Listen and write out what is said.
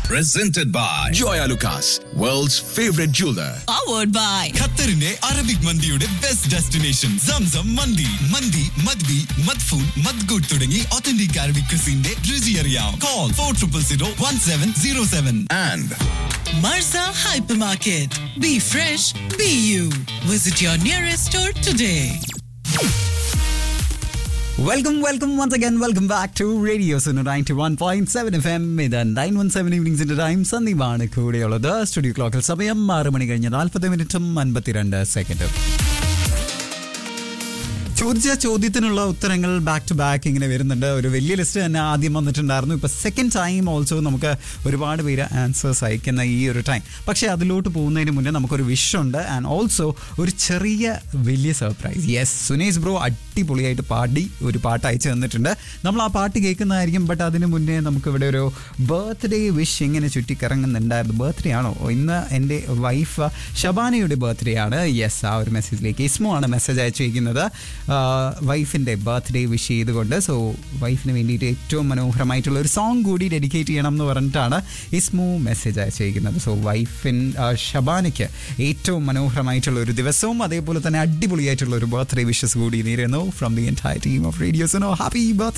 Presented by Joya Lucas, world's favorite jeweler. powered by ഖത്തറിന്റെ Arabic മന്തിയുടെ best destination Zamzam മന്തി മന്തി മദ്ബി മദ്ഫൂൺ മദ്ഗുഡ് തുടങ്ങി ഒത്തന്റിക് അറബിക് ക്രിസിന്റെ രുചി അറിയാം call for triple zero one seven zero seven And Marza Hypermarket. Be fresh, be you. Visit your nearest store today. Welcome welcome once again welcome back to radio Suno ninety one point seven F M ഇത് nine one seven ഈവനിങ്സിന്റെ time സന്ദീപാണ് കൂടെയുള്ളത് studio ക്ലോക്കിൽ സമയം ആറ് മണി കഴിഞ്ഞ് നാൽപ്പത് മിനിറ്റും അൻപത്തിരണ്ട് സെക്കൻഡും ചോദിച്ച ചോദ്യത്തിനുള്ള ഉത്തരങ്ങൾ ബാക്ക് ടു ബാക്ക് ഇങ്ങനെ വരുന്നുണ്ട് ഒരു വലിയ ലിസ്റ്റ് തന്നെ ആദ്യം വന്നിട്ടുണ്ടായിരുന്നു ഇപ്പൊ സെക്കൻഡ് ടൈം ഓൾസോ നമുക്ക് ഒരുപാട് പേര് ആൻസേഴ്സ് അയക്കുന്ന ഈ ഒരു ടൈം പക്ഷേ അതിലോട്ട് പോകുന്നതിന് മുന്നേ നമുക്കൊരു വിഷുണ്ട് ആൻഡ് ഓൾസോ ഒരു ചെറിയ വലിയ സർപ്രൈസ് യെസ് സുനേഷ് ബ്രോ അടിപൊളിയായിട്ട് പാടി ഒരു പാട്ട് അയച്ചു തന്നിട്ടുണ്ട് നമ്മൾ ആ പാട്ട് കേൾക്കുന്നതായിരിക്കും ബട്ട് അതിന് മുന്നേ നമുക്ക് ഇവിടെ ഒരു ബർത്ത്ഡേ വിഷ് ഇങ്ങനെ ചുറ്റിക്കറങ്ങുന്നുണ്ടായിരുന്നു ബർത്ത്ഡേ ആണോ ഇന്ന് എൻ്റെ വൈഫ് ഷബാനയുടെ ബർത്ത്ഡേ ആണ് യെസ് ആ ഒരു മെസ്സേജിലേക്ക് ഇസ്മോ ആണ് മെസ്സേജ് അയച്ചിരിക്കുന്നത് വൈഫിൻ്റെ ബർത്ത്ഡേ വിഷ് ചെയ്തുകൊണ്ട് സോ വൈഫിന് വേണ്ടിയിട്ട് ഏറ്റവും മനോഹരമായിട്ടുള്ള ഒരു സോങ് കൂടി ഡെഡിക്കേറ്റ് ചെയ്യണം എന്ന് പറഞ്ഞിട്ടാണ് ഇസ്മു മെസ്സേജ് അയച്ചിരിക്കുന്നത് സോ വൈഫിൻ ഷബാനയ്ക്ക് ഏറ്റവും മനോഹരമായിട്ടുള്ള ഒരു ദിവസവും അതേപോലെ തന്നെ അടിപൊളിയായിട്ടുള്ള ഒരു ബർത്ത്ഡേ വിഷസ് കൂടി നേരുന്നു from the entire team of radios happy birth